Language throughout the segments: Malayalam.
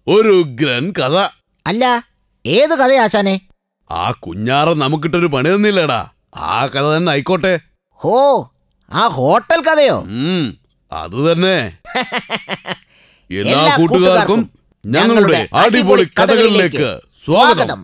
ഒരു ഉഗ്രൻ കഥ അല്ല ഏത് കഥയാ ആശാനെ ആ കുഞ്ഞാറ നമുക്കിട്ടൊരു പണി തന്നില്ലടാ ആ കഥ തന്നെ ആയിക്കോട്ടെ ഹോ ആ ഹോട്ടൽ കഥയോ ഉം അത് തന്നെ എല്ലാ എല്ലാ കൂട്ടുകാർക്കും ഞങ്ങളുടെ അടിപൊളി കഥകളിലേക്ക് സ്വാഗതം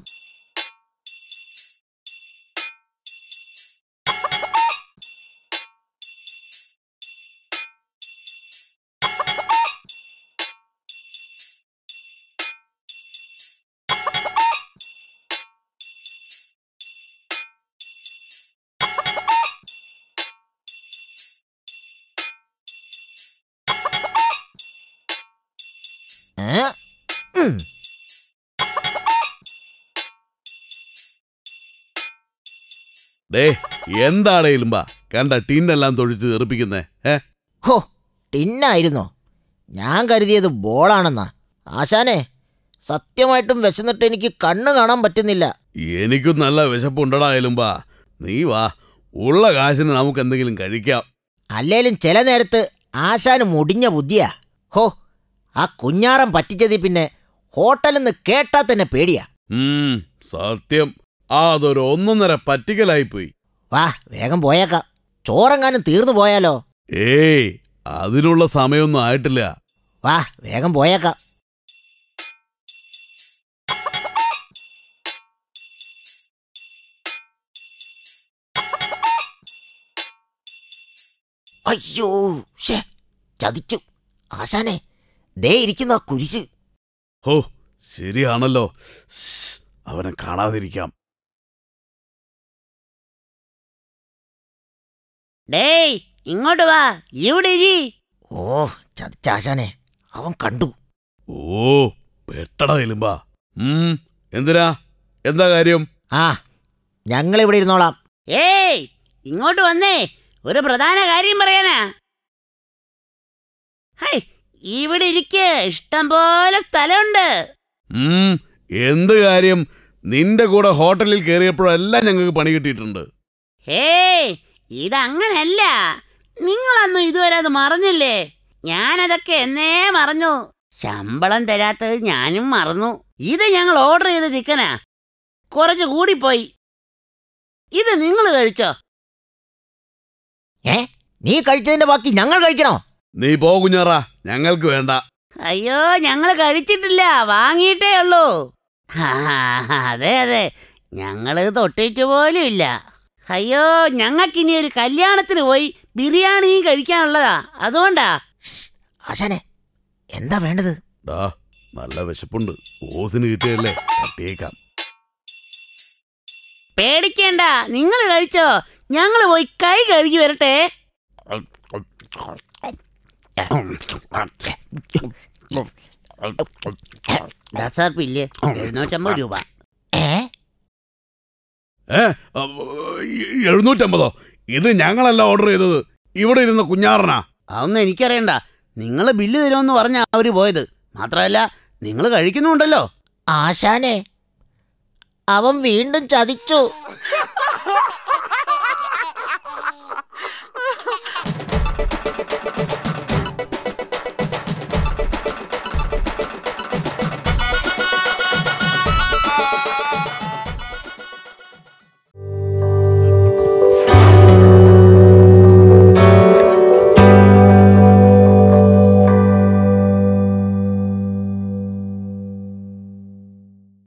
ഏ? ഉം. ദേ എന്താണേലും ബാ കണ്ട ടീനെല്ലാം തൊഴിച്ച് തെറിപ്പിക്കുന്നേ ഏ ഹോ ടിന്നായിരുന്നോ ഞാൻ കരുതിയത് ബോളാണെന്നാ ആശാനെ സത്യമായിട്ടും വിശന്നിട്ട് എനിക്ക് കണ്ണ് കാണാൻ പറ്റുന്നില്ല എനിക്കും നല്ല വിശപ്പുണ്ടടാ എലുമ്പാ നീ വാ ഉള്ള കാശിന് നമുക്ക് എന്തെങ്കിലും കഴിക്കാം അല്ലേലും ചില നേരത്ത് ആശാന് മുടിഞ്ഞ ബുദ്ധിയാ ഹോ ആ കുഞ്ഞാറം പറ്റിച്ചതി പിന്നെ ഹോട്ടലിൽ നിന്ന് കേട്ടാ തന്നെ പേടിയാ ഉം സത്യം അതൊരു ഒന്നൊന്നര പറ്റിക്കലായിപ്പോയി വാ വേഗം പോയേക്കാം ചോറെങ്ങാനും തീർന്നു പോയാലോ ഏയ് അതിനുള്ള സമയമൊന്നും ആയിട്ടില്ല വാ വേഗം പോയേക്കാം അയ്യോ ഷേ ചതിച്ചു ആശാനെ ദേ ഇരിക്കുന്ന ആ കുരിശ് ഹോ ശരിയാണല്ലോ ശ്ശ്, അവനെ കാണാതിരിക്കാം ഡേയ് ഇങ്ങോട്ട് വാ ഇവിടെ ഇരി ഓ ചതിച്ചാശാനെ അവൻ കണ്ടു ഓ പെട്ടടാ എലുമ്പാ ഉം എന്തിനാ എന്താ കാര്യം ആ ഞങ്ങളിവിടെ ഇരുന്നോളാം ഏയ് ഇങ്ങോട്ട് വന്നേ ഒരു പ്രധാന കാര്യം പറയാനാ ഹൈ ഇവിടെ ഇരിക്ക് ഇഷ്ടം പോലെ സ്ഥലമുണ്ട് ഉം എന്ത് കാര്യം നിന്റെ കൂടെ ഹോട്ടലിൽ കയറിയപ്പോഴെല്ലാം ഞങ്ങൾക്ക് പണി കിട്ടിയിട്ടുണ്ട് ഹേയ് ഇതങ്ങനല്ല നിങ്ങളൊന്നും ഇതുവരെ അത് മറന്നില്ലേ ഞാനതൊക്കെ എന്നേ മറന്നു ശമ്പളം തരാത്തത് ഞാനും മറന്നു ഇത് ഞങ്ങൾ ഓർഡർ ചെയ്ത ചിക്കനാ കുറച്ച് കൂടിപ്പോയി ഇത് നിങ്ങൾ കഴിച്ചോ ഏ നീ കഴിച്ചതിന്റെ ബാക്കി ഞങ്ങൾ കഴിക്കണോ നീ പോ കുഞ്ഞാറാ ഞങ്ങൾക്ക് വേണ്ട അയ്യോ ഞങ്ങൾ കഴിച്ചിട്ടില്ല വാങ്ങിയിട്ടേ ഉള്ളൂ ആ, അതെ അതെ ഞങ്ങള് തൊട്ടിട്ട് പോലും ഇല്ല അയ്യോ ഞങ്ങൾക്കിനി ഒരു കല്യാണത്തിന് പോയി ബിരിയാണിയും കഴിക്കാനുള്ളതാ അതുകൊണ്ടാ ശ്ശ്, ആശാനെ എന്താ വേണ്ടത് ഡാ നല്ല വിശപ്പുണ്ട് ഓസിന് കിട്ടിയല്ലേ തട്ടിയേക്കാം പേടിക്കേണ്ട നിങ്ങൾ കഴിച്ചോ ഞങ്ങൾ പോയി കൈ കഴുകി വരട്ടെ ദസാർ പില്ല് എഴുന്നൂറ്റമ്പത് രൂപ ഏ ഏ അ, എഴുന്നൂറ്റമ്പതോ ഇത് ഞങ്ങളല്ല ഓർഡർ ചെയ്തത് ഇവിടെ ഇരുന്ന കുഞ്ഞാറനാ അതൊന്നും എനിക്കറിയണ്ട നിങ്ങൾ ബില്ല് തരുമെന്ന് പറഞ്ഞാ അവര് പോയത് മാത്രമല്ല നിങ്ങൾ കഴിക്കുന്നുണ്ടല്ലോ ആശാനെ അവൻ വീണ്ടും ചതിച്ചു